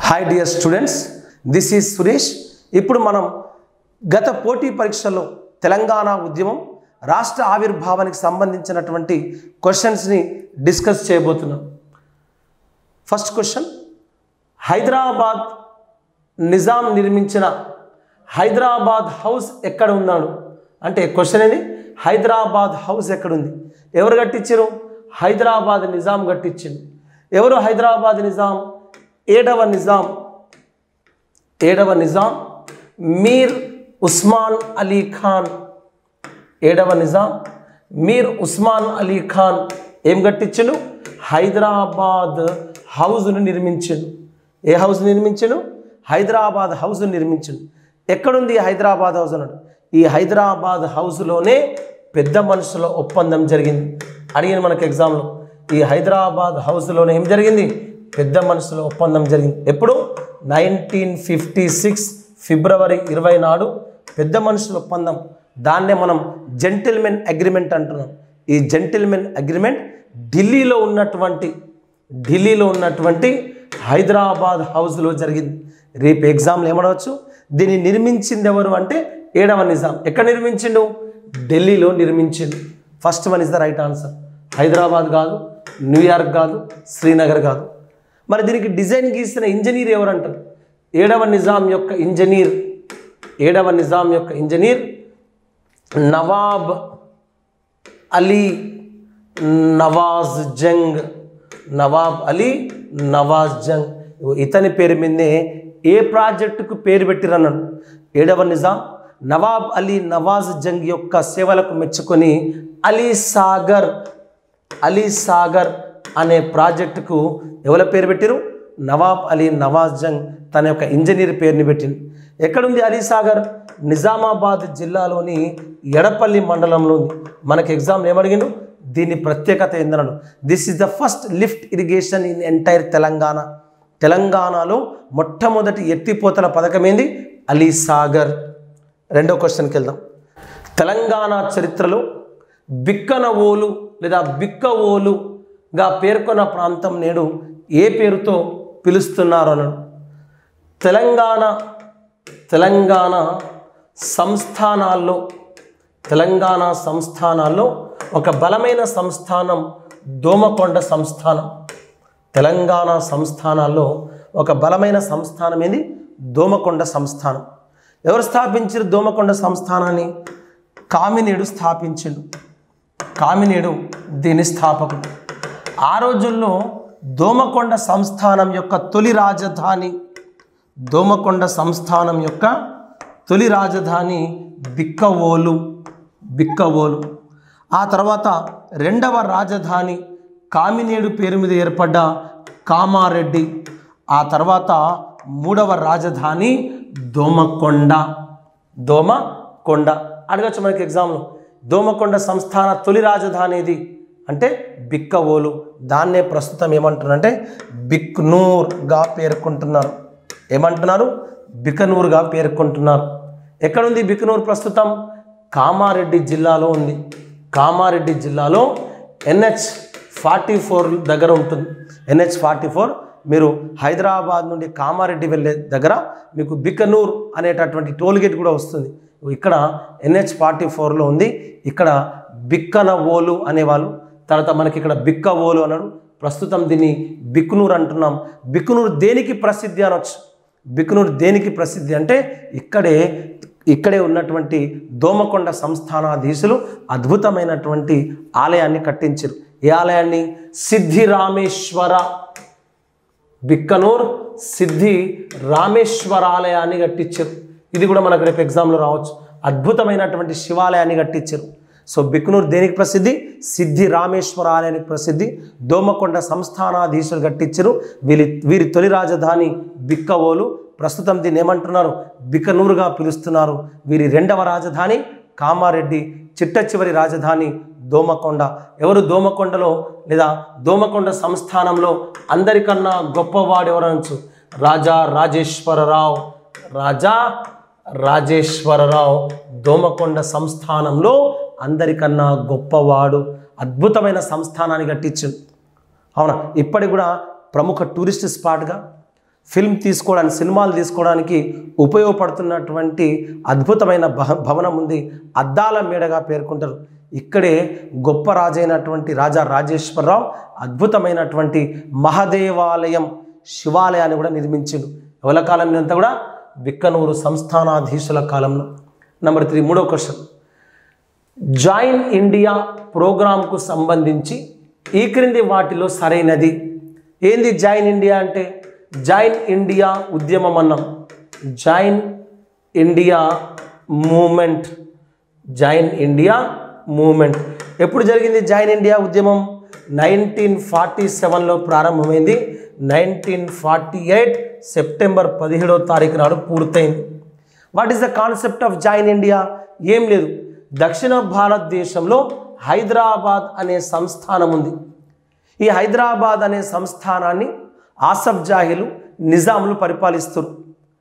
hi dear students this is Suresh ఇప్పుడు మనం గత పోటీ పరీక్షల్లో తెలంగాణ ఉద్యమం రాష్ట్ర ఆవిర్భావానికి సంబంధించినటువంటి క్వశ్చన్స్ని డిస్కస్ చేయబోతున్నాం ఫస్ట్ క్వశ్చన్ హైదరాబాద్ నిజాం నిర్మించిన హైదరాబాద్ హౌస్ ఎక్కడ ఉన్నాడు అంటే క్వశ్చన్ ఏంది హైదరాబాద్ హౌస్ ఎక్కడుంది ఎవరు కట్టించారు హైదరాబాద్ నిజాం కట్టించింది ఎవరు హైదరాబాద్ నిజాం ఏడవ నిజాం ఏడవ నిజాం మీర్ ఉస్మాన్ అలీ ఖాన్ ఏడవ నిజాం మీర్ ఉస్మాన్ అలీ ఖాన్ ఏం కట్టించను హైదరాబాద్ హౌస్ను నిర్మించను ఏ హౌస్ నిర్మించను హైదరాబాద్ హౌస్ నిర్మించను ఎక్కడుంది ఈ హైదరాబాద్ హౌస్ అన్నాడు ఈ హైదరాబాద్ హౌస్లోనే పెద్ద మనుషుల ఒప్పందం జరిగింది అడిగిన మనకు ఎగ్జామ్లో ఈ హైదరాబాద్ హౌస్లోనే ఏం జరిగింది పెద్ద మనుషుల ఒప్పందం జరిగింది ఎప్పుడు నైన్టీన్ ఫిఫ్టీ సిక్స్ ఫిబ్రవరి ఇరవై నాడు పెద్ద మనుషుల ఒప్పందం దాన్నే మనం జెంటిల్మెన్ అగ్రిమెంట్ అంటున్నాం ఈ జెంటిల్మెన్ అగ్రిమెంట్ ఢిల్లీలో ఉన్నటువంటి ఢిల్లీలో ఉన్నటువంటి హైదరాబాద్ హౌస్లో జరిగింది రేపు ఎగ్జామ్లో ఏమడవచ్చు దీన్ని నిర్మించింది ఎవరు అంటే ఏడవ నిజాం ఎక్కడ నిర్మించిండు ఢిల్లీలో నిర్మించిండు first one is the right answer Hyderabad కాదు న్యూయార్క్ కాదు శ్రీనగర్ కాదు మరి దీనికి డిజైన్ గీసిన ఇంజనీర్ ఎవరు అంటారు ఏడవ నిజాం యొక్క ఇంజనీర్ ఏడవ నిజాం యొక్క ఇంజనీర్ నవాబ్ అలీ నవాజ్ జంగ్ నవాబ్ అలీ నవాజ్ జంగ్ ఇతని పేరు మీదే ఏ ప్రాజెక్టుకు పేరు పెట్టిరన్నాడు ఏడవ నిజాం నవాబ్ అలీ నవాజ్ జంగ్ యొక్క సేవలకు మెచ్చుకొని అలీ సాగర్ అలీ సాగర్ అనే ప్రాజెక్టుకు ఎవరి పేరు పెట్టారు నవాబ్ అలీ నవాజ్ జంగ్ తన యొక్క ఇంజనీర్ పేరుని పెట్టింది ఎక్కడుంది అలీ సాగర్ నిజామాబాద్ జిల్లాలోని ఎడపల్లి మండలంలో ఉంది మనకి ఎగ్జామ్ ఏమడిగిండు దీని ప్రత్యేకత ఏందన్నాడు this is the first lift irrigation in entire Telangana తెలంగాణలో మొట్టమొదటి ఎత్తిపోతల పథకం ఏంది అలీ సాగర్ రెండో క్వశ్చన్కి వెళ్దాం తెలంగాణ చరిత్రలో బిక్కన ఓలు లేదా బిక్క ఓలుగా పేర్కొన్న ప్రాంతం నేడు ఏ పేరుతో పిలుస్తున్నారు అన్నాడు తెలంగాణ తెలంగాణ సంస్థానాల్లో తెలంగాణ సంస్థానాల్లో ఒక బలమైన సంస్థానం దోమకొండ సంస్థానం తెలంగాణ సంస్థానాల్లో ఒక బలమైన సంస్థానం ఏంది దోమకొండ సంస్థానం ఎవరు స్థాపించారు దోమకొండ సంస్థానాన్ని కామినేడు స్థాపించిండు కామినేడు దీని స్థాపకుడు ఆ రోజుల్లో దోమకొండ సంస్థానం యొక్క తొలి రాజధాని దోమకొండ సంస్థానం యొక్క తొలి రాజధాని బిక్కవోలు బిక్కవోలు ఆ తర్వాత రెండవ రాజధాని కామినేడు పేరు మీద ఏర్పడ్డ కామారెడ్డి ఆ తర్వాత మూడవ రాజధాని దోమకొండ దోమకొండ అడగచ్చు మనకి ఎగ్జామ్లో దోమకొండ సంస్థాన తొలి రాజధాని ఏది అంటే బిక్కవోలు దాన్నే ప్రస్తుతం ఏమంటున్నారంటే బిక్నూర్గా పేర్కొంటున్నారు ఏమంటున్నారు బికనూర్గా పేర్కొంటున్నారు ఎక్కడుంది బికనూర్ ప్రస్తుతం కామారెడ్డి జిల్లాలో ఉంది కామారెడ్డి జిల్లాలో ఎన్హెచ్ ఫార్టీ ఫోర్ దగ్గర ఉంటుంది ఎన్హెచ్ ఫార్టీ ఫోర్ మీరు హైదరాబాద్ నుండి కామారెడ్డి వెళ్ళే దగ్గర మీకు బికనూర్ అనేటటువంటి టోల్గేట్ కూడా వస్తుంది ఇక్కడ ఎన్హెచ్ ఫార్టీ ఫోర్లో ఉంది ఇక్కడ బిక్కన ఓలు అనేవాళ్ళు తర్వాత మనకి ఇక్కడ బిక్క ఓలు అన్నాడు ప్రస్తుతం దీన్ని బిక్నూర్ అంటున్నాం బిక్నూర్ దేనికి ప్రసిద్ధి అనొచ్చు బిక్నూర్ దేనికి ప్రసిద్ధి అంటే ఇక్కడే ఇక్కడే ఉన్నటువంటి దోమకొండ సంస్థానాధీశులు అద్భుతమైనటువంటి ఆలయాన్ని కట్టించారు ఏ ఆలయాన్ని సిద్ధి రామేశ్వర బిక్కనూర్ సిద్ధి రామేశ్వర ఆలయాన్ని కట్టించారు ఇది కూడా మనకు రేపు ఎగ్జామ్లో రావచ్చు అద్భుతమైనటువంటి శివాలయాన్ని కట్టించారు సో బిక్నూర్ దేనికి ప్రసిద్ధి సిద్ధి రామేశ్వర ఆలయానికి ప్రసిద్ధి దోమకొండ సంస్థానాధీశులు కట్టించారు వీరి వీరి తొలి రాజధాని బిక్కవోలు ప్రస్తుతం దీన్ని ఏమంటున్నారు బికనూరుగా పిలుస్తున్నారు వీరి రెండవ రాజధాని కామారెడ్డి చిట్ట చివరి రాజధాని దోమకొండ ఎవరు దోమకొండలో లేదా దోమకొండ సంస్థానంలో అందరికన్నా గొప్పవాడు ఎవరనొచ్చు రాజా రాజేశ్వరరావు రాజా రాజేశ్వరరావు దోమకొండ సంస్థానంలో అందరికన్నా గొప్పవాడు అద్భుతమైన సంస్థానాన్ని కట్టించు అవునా ఇప్పటికి కూడా ప్రముఖ టూరిస్ట్ స్పాట్గా ఫిల్మ్ తీసుకోవడానికి సినిమాలు తీసుకోవడానికి ఉపయోగపడుతున్నటువంటి అద్భుతమైన భ భవనం ఉంది అద్దాల మేడగా పేర్కొంటారు ఇక్కడే గొప్ప రాజైనటువంటి రాజా రాజేశ్వరరావు అద్భుతమైనటువంటి మహదేవాలయం శివాలయాన్ని కూడా నిర్మించిండు ఎవరి కాలంలో అంతా కూడా బిక్కనూరు సంస్థానాధీశుల కాలంలో నెంబర్ త్రీ మూడో క్వశ్చన్ జాయిన్ ఇండియా ప్రోగ్రాంకు సంబంధించి ఈ క్రింది వాటిలో సరైనది ఏంది జాయిన్ ఇండియా అంటే జాయిన్ ఇండియా ఉద్యమం అన్నాం join India movement join India movement ఎప్పుడు జరిగింది జాయిన్ ఇండియా ఉద్యమం నైన్టీన్ ఫార్టీ సెవెన్లో ప్రారంభమైంది నైన్టీన్ ఫార్టీ ఎయిట్ సెప్టెంబర్ పదిహేడో తారీఖు నాడు పూర్తయింది what is the concept of join India ఏం లేదు దక్షిణ భారతదేశంలో హైదరాబాద్ అనే సంస్థానం ఉంది ఈ హైదరాబాద్ అనే సంస్థానాన్ని ఆసఫ్ జాహిలు నిజాములు పరిపాలిస్తారు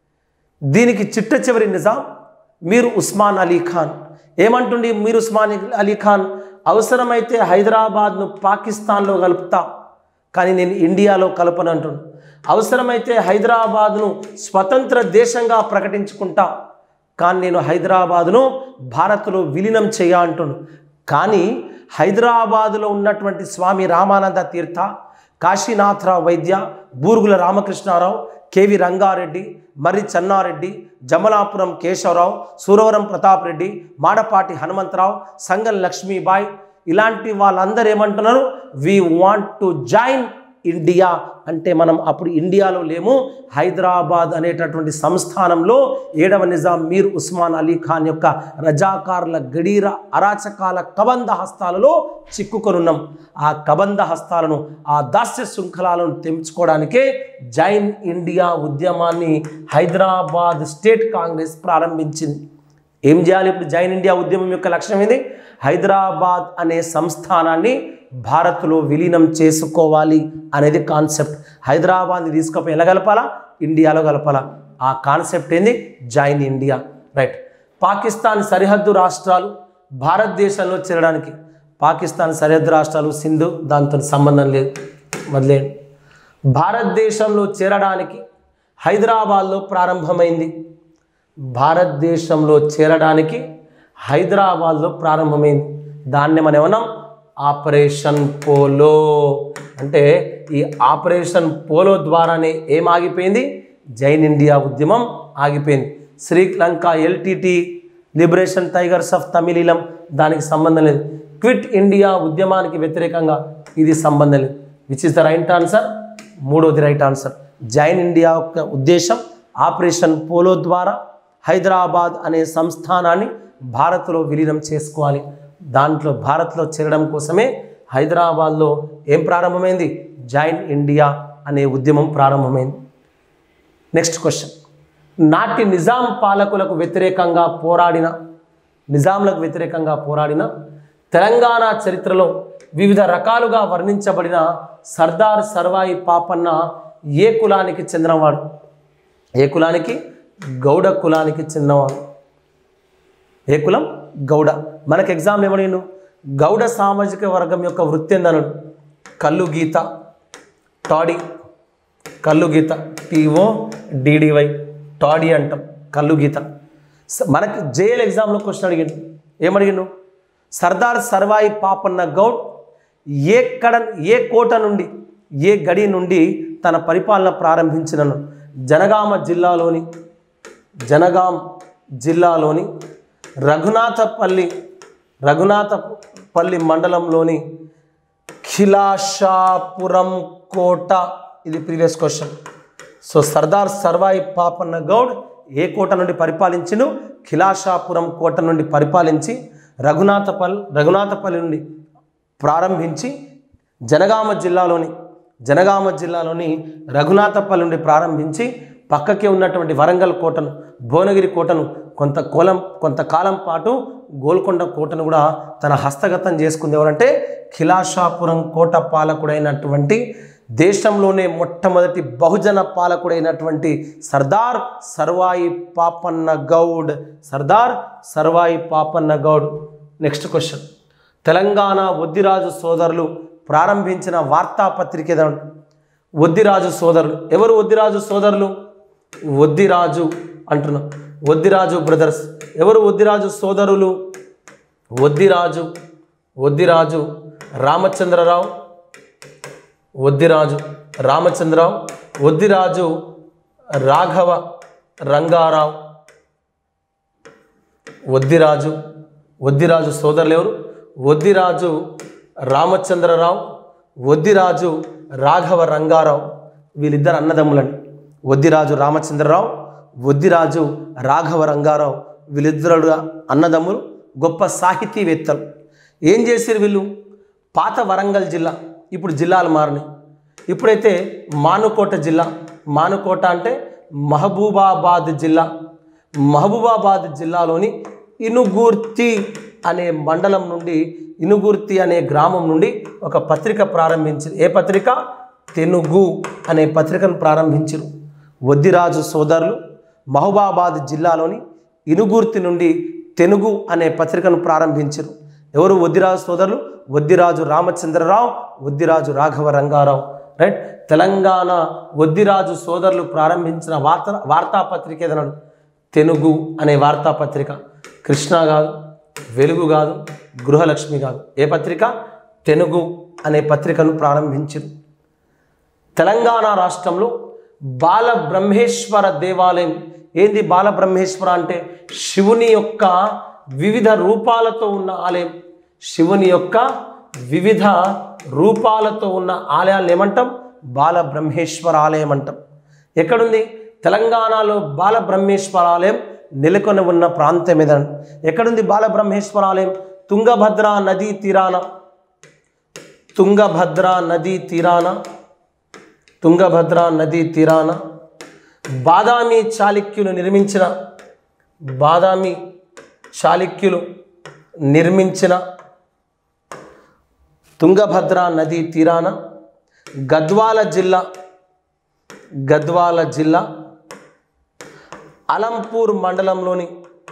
దీనికి చిట్ట చివరి నిజాం మీర్ ఉస్మాన్ అలీ ఖాన్ ఏమంటుండి మీర్ ఉస్మాన్ అలీ ఖాన్ అవసరమైతే హైదరాబాద్ను పాకిస్తాన్లో కలుపుతా కానీ నేను ఇండియాలో కలపను అంటుండు అవసరమైతే హైదరాబాద్ను స్వతంత్ర దేశంగా ప్రకటించుకుంటా కానీ నేను హైదరాబాదును భారత్లో విలీనం చేయ అంటుండు కానీ హైదరాబాదులో ఉన్నటువంటి స్వామి రామానంద తీర్థ కాశీనాథరావు వైద్య బూరుగుల రామకృష్ణారావు కేవి రంగారెడ్డి మర్రి చెన్నారెడ్డి జమలాపురం కేశవరావు సూరవరం ప్రతాప్ రెడ్డి మాడపాటి హనుమంతరావు సంగం లక్ష్మీబాయ్ ఇలాంటి వాళ్ళందరూ ఏమంటున్నారు we want to join India అంటే మనం అప్పుడు ఇండియాలో లేము హైదరాబాద్ అనేటటువంటి సంస్థానంలో ఏడవ నిజాం మీర్ ఉస్మాన్ అలీ ఖాన్ యొక్క రజాకారుల గడీర అరాచకాల కబంధ హస్తాలలో చిక్కుకొనున్నాం ఆ కబంధ హస్తాలను ఆ దాస్య శృంఖలాలను తెంచుకోవడానికే జైన్ ఇండియా ఉద్యమాన్ని హైదరాబాద్ స్టేట్ కాంగ్రెస్ ప్రారంభించింది ఏం చేయాలి ఇప్పుడు జైన్ ఇండియా ఉద్యమం యొక్క లక్ష్యం ఏంది హైదరాబాద్ అనే సంస్థానాన్ని భారత్లో విలీనం చేసుకోవాలి అనేది కాన్సెప్ట్ హైదరాబాద్ని తీసుకుపోయి ఎలా కలపాలా ఇండియాలో కలపాలా ఆ కాన్సెప్ట్ ఏంది జాయిన్ ఇండియా రైట్ పాకిస్తాన్ సరిహద్దు రాష్ట్రాలు భారతదేశంలో చేరడానికి పాకిస్తాన్ సరిహద్దు రాష్ట్రాలు సింధు దాంతో సంబంధం లేదు మొదలేండి భారతదేశంలో చేరడానికి హైదరాబాద్లో ప్రారంభమైంది భారతదేశంలో చేరడానికి హైదరాబాద్లో ప్రారంభమైంది దాన్ని మనం ఏమన్నాం ఆపరేషన్ పోలో అంటే ఈ ఆపరేషన్ పోలో ద్వారానే ఏం ఆగిపోయింది జైన్ ఇండియా ఉద్యమం ఆగిపోయింది Sri Lanka LTT liberation tigers of Tamil Eelam దానికి సంబంధం లేదు క్విట్ ఇండియా ఉద్యమానికి వ్యతిరేకంగా ఇది సంబంధం లేదు which is the right answer మూడోది రైట్ ఆన్సర్ జైన్ ఇండియా యొక్క ఉద్దేశం ఆపరేషన్ పోలో ద్వారా హైదరాబాద్ అనే సంస్థానాన్ని భారత్లో విలీనం చేసుకోవాలి దాంట్లో భారత్లో చేరడం కోసమే హైదరాబాద్లో ఏం ప్రారంభమైంది జాయిన్ ఇండియా అనే ఉద్యమం ప్రారంభమైంది నెక్స్ట్ క్వశ్చన్ నాటి నిజాం పాలకులకు వ్యతిరేకంగా పోరాడిన నిజాంలకు వ్యతిరేకంగా పోరాడిన తెలంగాణ చరిత్రలో వివిధ రకాలుగా వర్ణించబడిన సర్దార్ సర్వాయి పాపన్న ఏ కులానికి చెందినవాడు ఏ కులానికి గౌడ కులానికి చెందినవాడు ఏ కులం గౌడ మనకు ఎగ్జామ్ ఏమడిను గౌడ సామాజిక వర్గం యొక్క వృత్తి ఏందన్నాడు కల్లు గీత టాడీ కల్లు గీత టీఓ డిడివై టాడీ అంటాం కల్లు గీత స- మనకి జేఎల్ ఎగ్జామ్లో క్వశ్చన్ అడిగిండు ఏమడిగిండు సర్దార్ సర్వాయి పాపన్న గౌడ్ ఏ కడ ఏ కోట నుండి ఏ గడి నుండి తన పరిపాలన ప్రారంభించినను జనగామ జిల్లాలోని జనగాం జిల్లాలోని రఘునాథపల్లి రఘునాథపల్లి మండలంలోని ఖిలాషాపురం కోట ఇది previous question so Sardar Sarvai Papanna Goud ఏ కోట నుండి పరిపాలించిను ఖిలాషాపురం కోట నుండి పరిపాలించి రఘునాథపల్ రఘునాథపల్లి నుండి ప్రారంభించి జనగామ జిల్లాలోని జనగామ జిల్లాలోని రఘునాథపల్లి నుండి ప్రారంభించి పక్కకే ఉన్నటువంటి వరంగల్ కోటను భువనగిరి కోటను కొంత కోలం కొంతకాలం పాటు గోల్కొండ కోటను కూడా తన హస్తగతం చేసుకుంది ఎవరంటే ఖిలాషాపురం కోట పాలకుడైనటువంటి దేశంలోనే మొట్టమొదటి బహుజన పాలకుడైనటువంటి సర్దార్ సర్వాయి పాపన్న గౌడ్ సర్దార్ సర్వాయి పాపన్న గౌడ్ నెక్స్ట్ క్వశ్చన్ తెలంగాణ వద్దిరాజు సోదరులు ప్రారంభించిన వార్తాపత్రిక ఏదంటే వద్దిరాజు సోదరులు ఎవరు వద్దిరాజు సోదరులు వద్దిరాజు అంటున్నాం వద్దిరాజు బ్రదర్స్ ఎవరు వద్దిరాజు సోదరులు వద్దిరాజు వద్దిరాజు రామచంద్రరావు వద్దిరాజు రామచంద్రరావు వద్దిరాజు రాఘవ రంగారావు వద్దిరాజు వద్దిరాజు సోదరులు ఎవరు వద్దిరాజు రామచంద్రరావు వద్దిరాజు రాఘవ రంగారావు వీళ్ళిద్దరు అన్నదమ్ములండి వద్దిరాజు రామచంద్రరావు వద్దిరాజు రాఘవ రంగారావు వీళ్ళిద్దరు అన్నదమ్ములు గొప్ప సాహితీవేత్తలు ఏం చేశారు వీళ్ళు పాత వరంగల్ జిల్లా ఇప్పుడు జిల్లాలు మారినాయి ఇప్పుడైతే మానుకోట జిల్లా మానుకోట అంటే మహబూబాబాద్ జిల్లా మహబూబాబాద్ జిల్లాలోని ఇనుగూర్తి అనే మండలం నుండి ఇనుగుర్తి అనే గ్రామం నుండి ఒక పత్రిక ప్రారంభించింది ఏ పత్రిక తెనుగు అనే పత్రికను ప్రారంభించారు వద్దిరాజు సోదరులు మహబూబాబాద్ జిల్లాలోని ఇనుగుర్తి నుండి తెనుగు అనే పత్రికను ప్రారంభించారు ఎవరు వద్దిరాజు సోదరులు వద్దిరాజు రామచంద్రరావు వద్దిరాజు రాఘవ రంగారావు రైట్ తెలంగాణ వద్దిరాజు సోదరులు ప్రారంభించిన వార్త వార్తాపత్రిక ఏదన్నాడు తెనుగు అనే వార్తాపత్రిక కృష్ణ కాదు వెలుగు కాదు గృహలక్ష్మి కాదు ఏ పత్రిక తెనుగు అనే పత్రికను ప్రారంభించారు తెలంగాణ రాష్ట్రంలో బాల బ్రహ్మేశ్వర దేవాలయం ఏంది బాల బ్రహ్మేశ్వర అంటే శివుని యొక్క వివిధ రూపాలతో ఉన్న ఆలయం శివుని యొక్క వివిధ రూపాలతో ఉన్న ఆలయాలను ఏమంటాం బాల బ్రహ్మేశ్వర ఆలయం అంటాం ఎక్కడుంది తెలంగాణలో బాల బ్రహ్మేశ్వర ఆలయం నెలకొని ఉన్న ప్రాంతం ఏదండి ఎక్కడుంది బాల బ్రహ్మేశ్వర ఆలయం తుంగభద్ర నదీ తీరాన తుంగభద్ర నదీ తీరాన తుంగభద్ర నదీ తీరాన బాదామి చాళుక్యులు నిర్మించిన బాదామి చాళుక్యులు నిర్మించిన తుంగభద్ర నదీ తీరాన గద్వాల జిల్లా గద్వాల జిల్లా అలంపూర్ మండలంలోని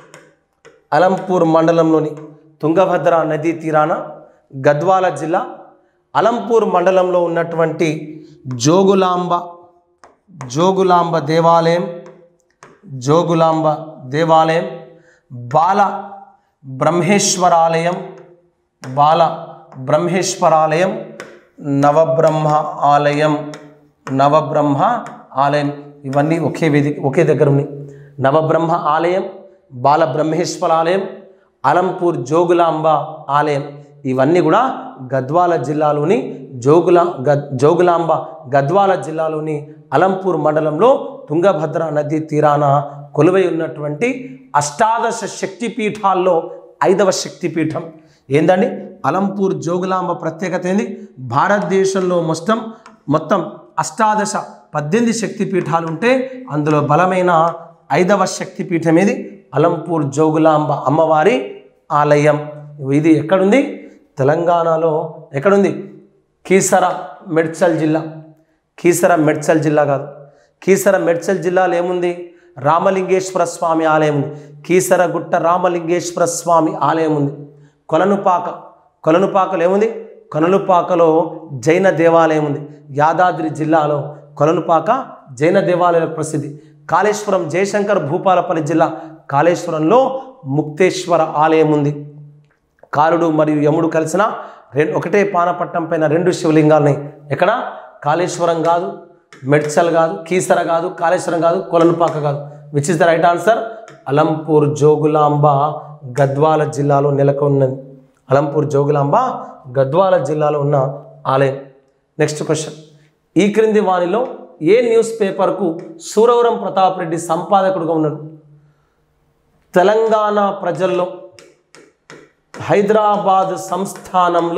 అలంపూర్ మండలంలోని తుంగభద్ర నదీ తీరాన గద్వాల జిల్లా అలంపూర్ మండలంలో ఉన్నటువంటి జోగులాంబ జోగులాంబ దేవాలయం జోగులాంబ దేవాలయం బాల బ్రహ్మేశ్వరాలయం బాల బ్రహ్మేశ్వరాలయం నవబ్రహ్మ ఆలయం నవబ్రహ్మ ఆలయం ఇవన్నీ ఒకే వేదిక ఒకే దగ్గర ఉన్నాయి నవబ్రహ్మ ఆలయం బాల బ్రహ్మేశ్వర ఆలయం అలంపూర్ జోగులాంబ ఆలయం ఇవన్నీ కూడా గద్వాల జిల్లాలోని జోగుల గద్ జోగులాంబ గద్వాల జిల్లాలోని అలంపూర్ మండలంలో తుంగభద్ర నదీ తీరాన కొలువై ఉన్నటువంటి అష్టాదశ శక్తిపీఠాల్లో ఐదవ శక్తిపీఠం ఏందండి అలంపూర్ జోగులాంబ ప్రత్యేకత ఏంది భారతదేశంలో మొత్తం మొత్తం అష్టాదశ పద్దెనిమిది శక్తిపీఠాలు ఉంటే అందులో బలమైన ఐదవ శక్తిపీఠం ఏది అలంపూర్ జోగులాంబ అమ్మవారి ఆలయం ఇది ఎక్కడుంది తెలంగాణలో ఎక్కడుంది కీసర మెడ్చల్ జిల్లా కీసర మెడ్చల్ జిల్లా కాదు కీసర మెడ్చల్ జిల్లాలో ఏముంది రామలింగేశ్వర స్వామి ఆలయం ఉంది కీసరగుట్ట రామలింగేశ్వర స్వామి ఆలయం ఉంది కొలనుపాక కొలనుపాకలో ఏముంది కొలనుపాకలో జైన దేవాలయం ఉంది యాదాద్రి జిల్లాలో కొలనుపాక జైన దేవాలయాల ప్రసిద్ధి కాళేశ్వరం జయశంకర్ భూపాలపల్లి జిల్లా కాళేశ్వరంలో ముక్తేశ్వర ఆలయం ఉంది కాలుడు మరియు యముడు కలిసిన రెండు ఒకటే పానపట్టం పైన రెండు శివలింగాలున్నాయి ఎక్కడ కాళేశ్వరం కాదు మెడ్చల్ కాదు కీసర కాదు కాళేశ్వరం కాదు కొలనుపాక కాదు which is the right answer Alampur Jogulamba Gadwal జిల్లాలో నెలకొన్నది అలంపూర్ జోగులాంబ గద్వాల జిల్లాలో ఉన్న ఆలయం నెక్స్ట్ క్వశ్చన్ ఈ క్రింది వానిలో ఏ న్యూస్ పేపర్కు సూరవరం ప్రతాప్ రెడ్డి సంపాదకుడుగా ఉన్నాడు తెలంగాణ ప్రజల్లో హైదరాబాద్ సంస్థానంలో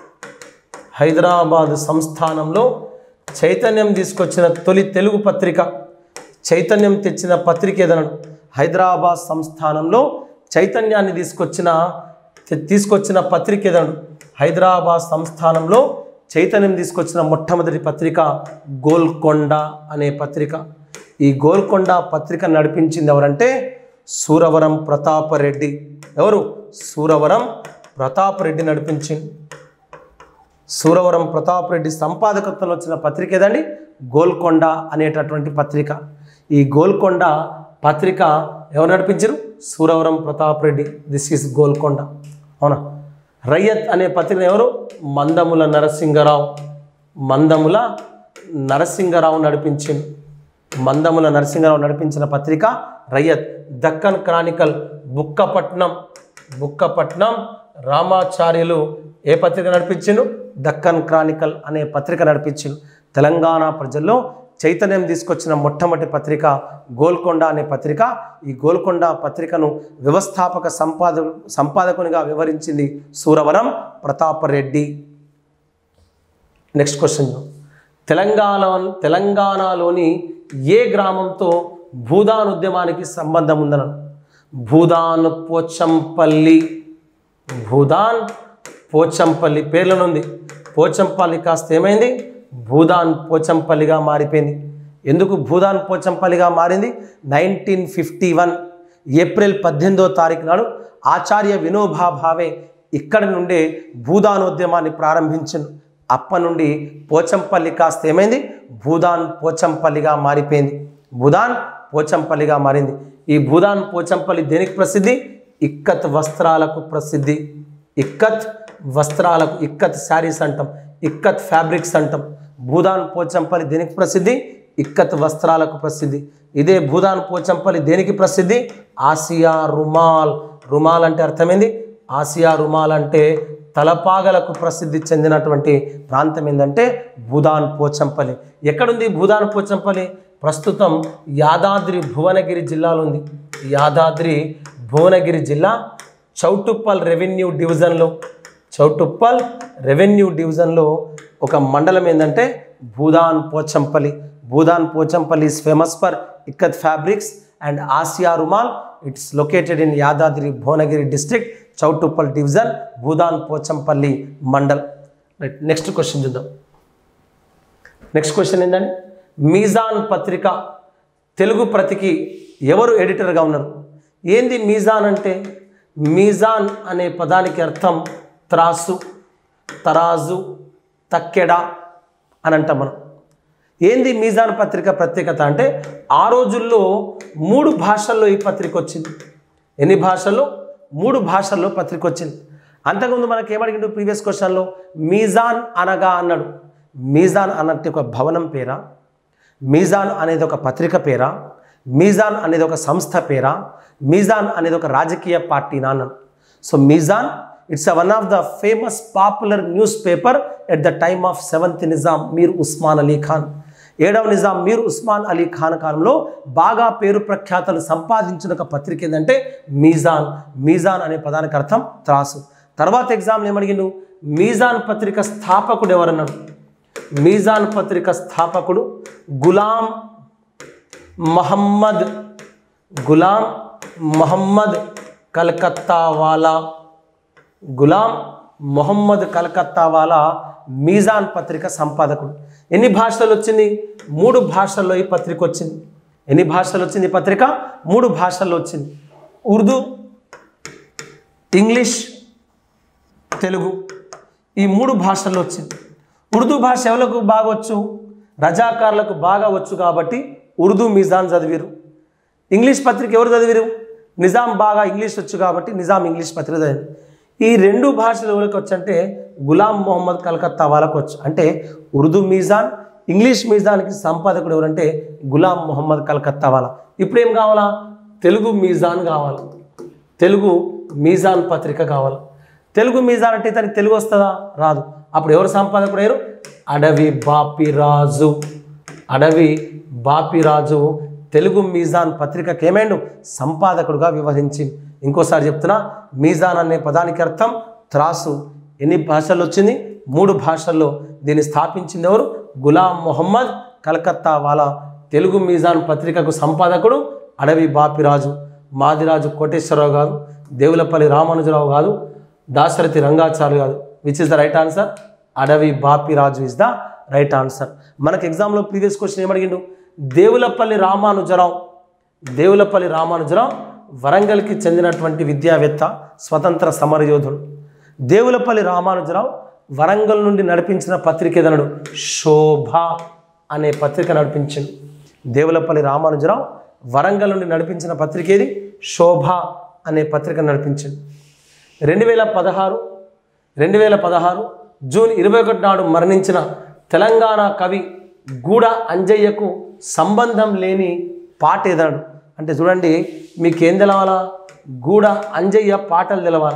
హైదరాబాద్ సంస్థానంలో చైతన్యం తీసుకొచ్చిన తొలి తెలుగు పత్రిక చైతన్యం తెచ్చిన పత్రిక ఏదనడు హైదరాబాద్ సంస్థానంలో చైతన్యాన్ని తీసుకొచ్చిన తె- తీసుకొచ్చిన పత్రిక ఏదనడు హైదరాబాద్ సంస్థానంలో చైతన్యం తీసుకొచ్చిన మొట్టమొదటి పత్రిక గోల్కొండ అనే పత్రిక ఈ గోల్కొండ పత్రిక నడిపించింది ఎవరంటే సూరవరం ప్రతాపరెడ్డి ఎవరు సూరవరం ప్రతాపరెడ్డి నడిపించింది సూరవరం ప్రతాప్ రెడ్డి సంపాదకత్వంలో వచ్చిన పత్రిక ఏదండి గోల్కొండ అనేటటువంటి పత్రిక ఈ గోల్కొండ పత్రిక ఎవరు నడిపించారు సూరవరం ప్రతాప్ రెడ్డి దిస్ ఈస్ గోల్కొండ అవునా రయ్యత్ అనే పత్రిక ఎవరు మందముల నరసింగరావు మందముల నరసింగరావు నడిపించింది మందముల నరసింగరావు నడిపించిన పత్రిక రయ్యత్ దక్కన్ క్రానికల్ బుక్కపట్నం బుక్కపట్నం రామాచార్యులు ఏ పత్రిక నడిపించిండు దక్కన్ క్రానికల్ అనే పత్రిక నడిపించిండు తెలంగాణ ప్రజల్లో చైతన్యం తీసుకొచ్చిన మొట్టమొదటి పత్రిక గోల్కొండ అనే పత్రిక ఈ గోల్కొండ పత్రికను వ్యవస్థాపక సంపాద సంపాదకునిగా వివరించింది సూరవరం ప్రతాపరెడ్డి నెక్స్ట్ క్వశ్చన్ తెలంగాణ తెలంగాణలోని ఏ గ్రామంతో భూదాన్ ఉద్యమానికి సంబంధం ఉందన భూదాన్ పోచంపల్లి భూదాన్ పోచంపల్లి పేర్లనుంది పోచంపల్లి కాస్త ఏమైంది భూదాన్ పోచంపల్లిగా మారిపోయింది ఎందుకు భూదాన్ పోచంపల్లిగా మారింది నైన్టీన్ ఫిఫ్టీ వన్ ఏప్రిల్ పద్దెనిమిదో తారీఖు నాడు ఆచార్య వినోబా భావే ఇక్కడి నుండే భూదానోద్యమాన్ని ప్రారంభించింది అప్పటి నుండి పోచంపల్లి కాస్త ఏమైంది భూదాన్ పోచంపల్లిగా మారిపోయింది భూదాన్ పోచంపల్లిగా మారింది ఈ భూదాన్ పోచంపల్లి దేనికి ప్రసిద్ధి ఇక్కత్ వస్త్రాలకు ప్రసిద్ధి ఇక్కత్ వస్త్రాలకు ఇక్కత్ శారీస్ అంటాం ఇక్కత్ ఫ్యాబ్రిక్స్ అంటాం భూదాన్ పోచంపల్లి దేనికి ప్రసిద్ధి ఇక్కత్ వస్త్రాలకు ప్రసిద్ధి ఇదే భూదాన్ పోచంపల్లి దేనికి ప్రసిద్ధి ఆసియా రుమాల్ రుమాల్ అంటే అర్థమైంది ఆసియా రుమాల్ అంటే తలపాగలకు ప్రసిద్ధి చెందినటువంటి ప్రాంతం ఏంటంటే భూదాన్ పోచంపల్లి ఎక్కడుంది భూదాన్ పోచంపల్లి ప్రస్తుతం యాదాద్రి భువనగిరి జిల్లాలో ఉంది యాదాద్రి భువనగిరి జిల్లా చౌటుప్పల్ రెవెన్యూ డివిజన్లో చౌటుప్పల్ రెవెన్యూ డివిజన్లో ఒక మండలం ఏంటంటే Bhoodan Pochampally Bhoodan Pochampally is famous for ikat fabrics and Asia rumal it's located in Yadadri Bhuvanagiri district Choutuppal division Bhoodan Pochampally mandal right next question చూద్దాం నెక్స్ట్ క్వశ్చన్ ఏంటంటే మీజాన్ పత్రిక తెలుగు ప్రతికి ఎవరు ఎడిటర్గా ఉన్నారు ఏంది మీజాన్ అంటే మీజాన్ అనే పదానికి అర్థం త్రాసు తరాజు తక్కెడ అని అంటాం మనం ఏంది మీజాన్ పత్రిక ప్రత్యేకత అంటే ఆ రోజుల్లో మూడు భాషల్లో ఈ పత్రిక వచ్చింది ఎన్ని భాషల్లో మూడు భాషల్లో పత్రిక వచ్చింది అంతకుముందు మనకి ఏమడిగిండు ప్రీవియస్ క్వశ్చన్లో మీజాన్ అనగా అన్నాడు మీజాన్ అన్నట్టు ఒక భవనం పేరా మీజాన్ అనేది ఒక పత్రిక పేరా మీజాన్ అనేది ఒక సంస్థ పేరా మీజాన్ అనేది ఒక రాజకీయ పార్టీనా అన్నాడు so Mizan it's one of the famous popular newspaper at the time of seventh Nizam Mir Osman Ali Khan ఏడవ నిజాం మీర్ ఉస్మాన్ అలీ ఖాన్ కాలంలో బాగా పేరు ప్రఖ్యాతలు సంపాదించిన ఒక పత్రిక ఏంటంటే మీజాన్ మీజాన్ అనే పదానికి అర్థం త్రాసు తర్వాత ఎగ్జామ్లు ఏమడిగిండు మీజాన్ పత్రిక స్థాపకుడు ఎవరన్నాడు మీజాన్ పత్రిక స్థాపకుడు గులాం మహమ్మద్ గులాం మహమ్మద్ కలకత్తా వాలా గులాం మొహమ్మద్ కలకత్తా వాలా మీజాన్ పత్రిక సంపాదకుడు ఎన్ని భాషలు వచ్చింది మూడు భాషల్లో ఈ పత్రిక వచ్చింది ఎన్ని భాషలు వచ్చింది ఈ పత్రిక మూడు భాషల్లో వచ్చింది ఉర్దూ ఇంగ్లీష్ తెలుగు ఈ మూడు భాషల్లో వచ్చింది ఉర్దూ భాష ఎవరికి బాగా వచ్చు రజాకార్లకు బాగా వచ్చు కాబట్టి ఉర్దూ మిజాన్ చదివిరు ఇంగ్లీష్ పత్రిక ఎవరు చదివిరు నిజాం బాగా ఇంగ్లీష్ వచ్చు కాబట్టి నిజాం ఇంగ్లీష్ పత్రిక చదివింది ఈ రెండు భాషలు ఎవరికి వచ్చు అంటే గులాం మొహమ్మద్ కలకత్తా వాళ్ళకు వచ్చు అంటే ఉర్దూ మీజాన్ ఇంగ్లీష్ మీజాన్కి సంపాదకుడు ఎవరంటే గులాం మొహమ్మద్ కలకత్తా వాళ్ళ ఇప్పుడు ఏం కావాలా తెలుగు మీజాన్ కావాలి తెలుగు మీజాన్ పత్రిక కావాలి తెలుగు మీజాన్ అంటే ఇతనికి తెలుగు వస్తుందా రాదు అప్పుడు ఎవరు సంపాదకుడు అయ్యారు అడవి బాపిరాజు అడవి బాపిరాజు తెలుగు మీజాన్ పత్రికకి ఏమైండు సంపాదకుడుగా వ్యవహరించింది ఇంకోసారి చెప్తున్నా మీజాన్ అనే పదానికి అర్థం త్రాసు ఎన్ని భాషల్లో వచ్చింది మూడు భాషల్లో దీన్ని స్థాపించింది ఎవరు గులాం మొహమ్మద్ కలకత్తా వాలా తెలుగు మీజాన్ పత్రికకు సంపాదకుడు అడవి బాపిరాజు మాదిరాజు కోటేశ్వరరావు కాదు దేవులపల్లి రామానుజరావు కాదు దాశరథి రంగాచార్య కాదు which is the right answer Adavi Bapiraju is the right answer మనకి ఎగ్జామ్లో ప్రీవియస్ క్వశ్చన్ ఏమడిగిండు దేవులపల్లి రామానుజరావు దేవులపల్లి రామానుజరావు వరంగల్కి చెందినటువంటి విద్యావేత్త స్వతంత్ర సమరయోధుడు దేవులపల్లి రామానుజరావు వరంగల్ నుండి నడిపించిన పత్రిక ఏదన్నాడు శోభ అనే పత్రిక నడిపించింది దేవులపల్లి రామానుజరావు వరంగల్ నుండి నడిపించిన పత్రిక ఏది శోభ అనే పత్రిక నడిపించింది రెండు వేల పదహారు రెండు వేల పదహారు జూన్ ఇరవై ఒకటి నాడు మరణించిన తెలంగాణ కవి గూడ అంజయ్యకు సంబంధం లేని పాట ఏదాడు అంటే చూడండి మీకేం తెలవాలా గూడ అంజయ్య పాటలు తెలవాలి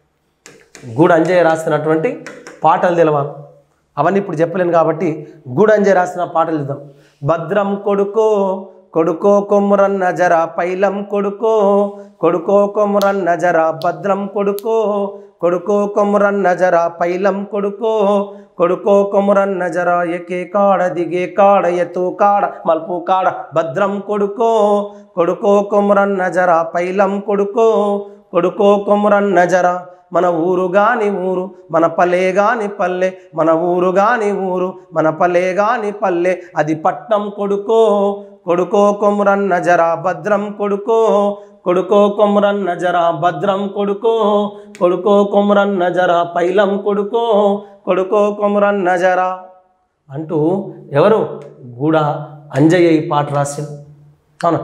గూడ అంజయ్య రాసినటువంటి పాటలు తెలవాలి అవన్నీ ఇప్పుడు చెప్పలేను కాబట్టి గూడ అంజయ్య రాసిన పాటలు చూద్దాం భద్రం కొడుకో కొడుకో కొమ్మురన్న జర పైలం కొడుకో కొడుకో కొమ్మురన్న జర భద్రం కొడుకో కొడుకో కొమ్మురన్న జర పైలం కొడుకో కొడుకో కొమ్మురన్న జర ఎకే కాడ దిగే కాడ ఎత్తు కాడ మల్పు కాడ భద్రం కొడుకో కొడుకో కొమ్మురన్న జర పైలం కొడుకో కొడుకో కొమ్మురన్న జర మన ఊరు గాని ఊరు మన పల్లె గాని పల్లె మన ఊరు గాని ఊరు మన పల్లె గాని పల్లె అది పట్నం కొడుకో కొడుకో కొమురన్న జర భద్రం కొడుకో కొడుకో కొమురన్న జర భద్రం కొడుకో కొడుకో కొమురన్న జర పైలం కొడుకో కొడుకో కొమురన్న జర అంటూ ఎవరు గూడ అంజయ్య ఈ పాట రాసింది అవునా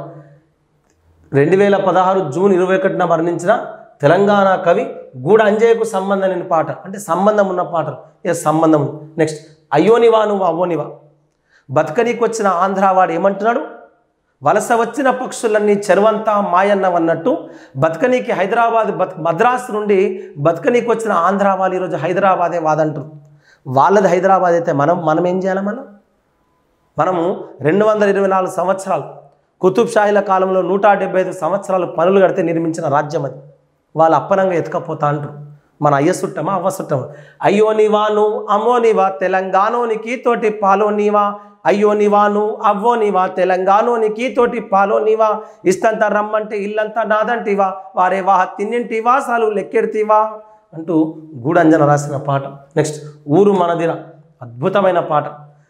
రెండు వేల పదహారు జూన్ ఇరవై ఒకటిన మరణించిన తెలంగాణ కవి గూడ అంజయ్యకు సంబంధం లేని పాట అంటే సంబంధం ఉన్న పాటలు ఏ సంబంధం ఉంది నెక్స్ట్ అయ్యోనివా నువ్వు అవ్వోనివా బతకనీకి వచ్చిన ఆంధ్రావాడు ఏమంటున్నాడు వలస వచ్చిన పక్షులన్నీ చెరువంతా మాయన్నవన్నట్టు బతకనీకి హైదరాబాద్ బత్ మద్రాసు నుండి బతకనీకి వచ్చిన ఆంధ్రా వాళ్ళు ఈరోజు హైదరాబాదే వాదంటారు వాళ్ళది హైదరాబాద్ అయితే మనం మనం ఏం చేయాలి మనం మనము రెండు వందల ఇరవై నాలుగు సంవత్సరాలు కుతుబ్ షాహీల కాలంలో నూట డెబ్బై ఐదు సంవత్సరాలు పనులు కడితే నిర్మించిన రాజ్యం అది వాళ్ళు అప్పనంగా ఎత్తుకపోతా అంటారు మన అయ్య సుట్టమా అవ్వ సుట్టమా అయ్యో నీవాను అమ్మో నీవా తెలంగాణోనికి తోటి పాలో నీవా అయ్యో నీవాను అవ్వో నీవా తెలంగాణోనికి తోటి పాలో నీవా ఇస్తంతా రమ్మంటే ఇల్లంతా నాదంటివా వారే వా తిన్నింటివా సాలు లెక్కెడితివా అంటూ గూడంజన రాసిన పాట నెక్స్ట్ ఊరు మనదిర అద్భుతమైన పాట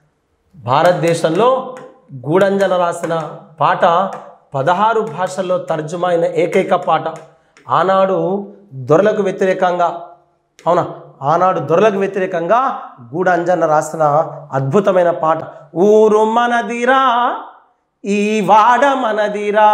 భారతదేశంలో గూడంజన రాసిన పాట పదహారు భాషల్లో తర్జుమా అయిన ఏకైక పాట ఆనాడు దొరలకు వ్యతిరేకంగా అవునా ఆనాడు దొరలకు వ్యతిరేకంగా గూడంజన రాసిన అద్భుతమైన పాట ఊరు మనదిరా ఈ వాడ మనదిరా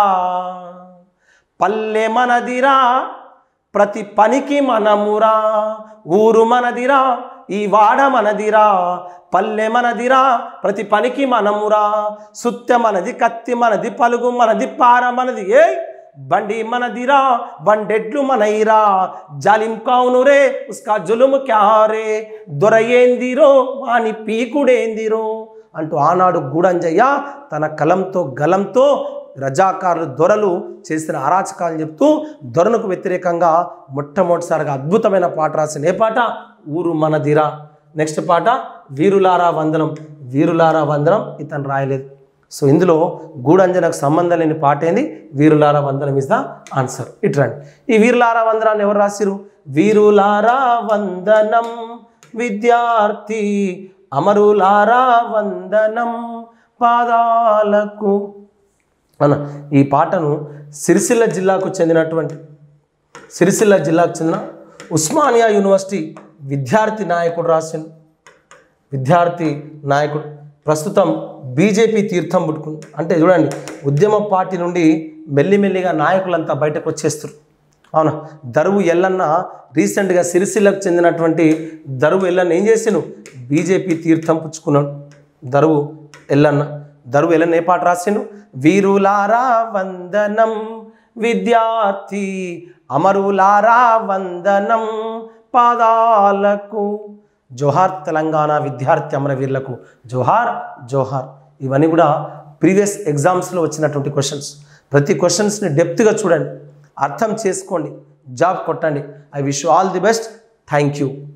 పల్లె మనదిరా ప్రతి పనికి మనమురా ఊరు మనదిరా ఈ వాడ మనదిరా పల్లె మనదిరా ప్రతి పనికి మనమురా సుత్తె మనది కత్తి మనది పలుగు మనది పార మనది ఏ బండి మనదిరా బండెడ్లు మనయిరా జాలిం కావును రే ఉస్కా జులుము క్యారే దొర ఏందిరో వాని పీకుడేందిరో అంటూ ఆనాడు గూడంజయ్య తన కలంతో గలంతో రజాకారులు దొరలు చేసిన అరాచకాలు చెప్తూ దొరలకు వ్యతిరేకంగా మొట్టమొదటిసారిగా అద్భుతమైన పాట రాసిన ఏ పాట ఊరు మనదిరా నెక్స్ట్ పాట వీరులారా వందనం వీరులారా వందనం ఇతను రాయలేదు సో ఇందులో గూడంజనకు సంబంధం లేని పాట ఏంది వీరులారా వందనం ఇస్ ద ఆన్సర్ ఇట్ రండి ఈ వీరులారా వందనాన్ని ఎవరు రాసిరు వీరులారా వందనం విద్యార్థి అమరులారా వందనం పాదాలకు అన్న ఈ పాటను సిరిసిల్ల జిల్లాకు చెందినటువంటి సిరిసిల్ల జిల్లాకు చెందిన ఉస్మానియా యూనివర్సిటీ విద్యార్థి నాయకుడు రాసిండు విద్యార్థి నాయకుడు ప్రస్తుతం బీజేపీ తీర్థం పుట్టుకుంది అంటే చూడండి ఉద్యమ పార్టీ నుండి మెల్లిమెల్లిగా నాయకులంతా బయటకు వచ్చేస్తారు అవునా దరువు ఎల్లన్న రీసెంట్గా సిరిసిల్లకు చెందినటువంటి దరువు ఎల్లన్న ఏం చేసాను బీజేపీ తీర్థం పుచ్చుకున్నాడు దరువు ఎల్లన్న దరువు ఎల్లన్న ఏ పాట రాసిండు వీరులారా వందనం విద్యార్థి అమరులారా వందనం పాదాలకు జోహార్ తెలంగాణ విద్యార్థి అమరవీరులకు జోహార్ జోహార్ ఇవన్నీ కూడా ప్రీవియస్ ఎగ్జామ్స్లో వచ్చినటువంటి క్వశ్చన్స్ ప్రతి క్వశ్చన్స్ని డెప్త్గా చూడండి అర్థం చేసుకోండి జాబ్ కొట్టండి I wish all the best thank you